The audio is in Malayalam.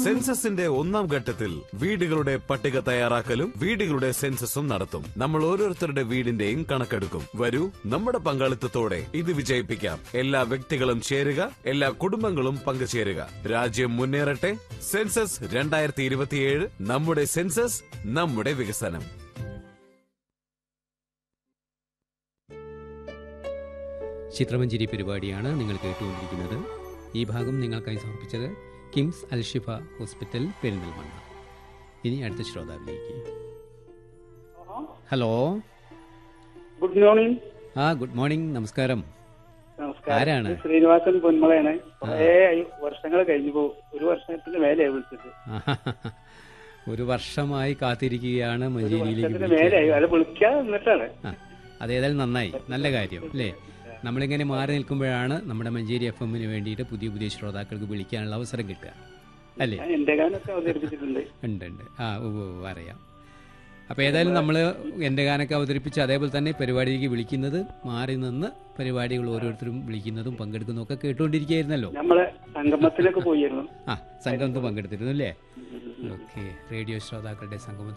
സെൻസസിന്റെ ഒന്നാം ഘട്ടത്തിൽ വീടുകളുടെ പട്ടിക തയ്യാറാക്കലും വീടുകളുടെ സെൻസസും നടത്തും നമ്മൾ ഓരോരുത്തരുടെ വീടിന്റെയും കണക്കെടുക്കും വരൂ നമ്മുടെ പങ്കാളിത്തത്തോടെ ഇത് വിജയിപ്പിക്കാം എല്ലാ വ്യക്തികളും ചേരുക എല്ലാ കുടുംബങ്ങളും പങ്കുചേരുക രാജ്യം മുന്നേറട്ടെ സെൻസസ് രണ്ടായിരത്തി ഇരുപത്തിയേഴ് നമ്മുടെ സെൻസസ് നമ്മുടെ വികസനം ചിത്രമഞ്ചേരി പരിപാടിയാണ് നിങ്ങൾ കേട്ടുകൊണ്ടിരിക്കുന്നത് ഈ ഭാഗം നിങ്ങൾക്കായി സമർപ്പിച്ചത് കിംസ് അൽഷിഫ ഹോസ്പിറ്റൽ പെരിന്തൽമണ്ണ ഇനി അടുത്ത ശ്രോതാവിലേക്ക് ഹലോ ഗുഡ് മോർണിംഗ് ആ ഗുഡ് മോർണിംഗ് നമസ്കാരം നമസ്കാരം ആരാണ്? ഇത് ശ്രീനിവാസൻ പൊന്മളയാണ് കുറേ വർഷങ്ങൾ കഴിഞ്ഞു പോകും ഒരു വർഷത്തിന് മേലെയായി വിളിച്ചിട്ട് ഒരു വർഷമായി കാത്തിരിക്കുകയാണ് ഒരു മഞ്ചേരിയിലേക്ക് വർഷത്തിന് വിളിക്കാൻ. മേലെയായി അത് വിളിക്കാതെ നിന്നിട്ടാണ് ആ അതേതായാലും നന്നായി നല്ല കാര്യം അല്ലേ നമ്മളിങ്ങനെ മാറി നിൽക്കുമ്പോഴാണ് നമ്മുടെ മഞ്ചേരി എഫ് എമ്മിന് വേണ്ടിയിട്ട് പുതിയ പുതിയ ശ്രോതാക്കൾക്ക് വിളിക്കാനുള്ള അവസരം കിട്ടുക അല്ലേ ഞാൻ എന്റെ ഗാനൊക്കെ അവതരിപ്പിച്ചിട്ടുണ്ട് ഉണ്ട് ഉണ്ട് ആ ഉവ്വ് ഉവ്വ് അറിയാം അപ്പോൾ ഏതായാലും നമ്മൾ എൻ്റെ ഗാനൊക്കെ അവതരിപ്പിച്ച് അതേപോലെ തന്നെ പരിപാടിയിലേക്ക് വിളിക്കുന്നത് മാറി നിന്ന് പരിപാടികൾ ഓരോരുത്തരും വിളിക്കുന്നതും പങ്കെടുക്കുന്നതും ഒക്കെ കേട്ടുകൊണ്ടിരിക്കുകയായിരുന്നല്ലോ നമ്മളെ സംഗമത്തിലൊക്കെ പോയിരുന്നു ആ സംഗമത്തിൽ പങ്കെടുത്തിരുന്നു അല്ലേ ഓക്കെ റേഡിയോ ശ്രോതാക്കളുടെ സംഗമത്തിൽ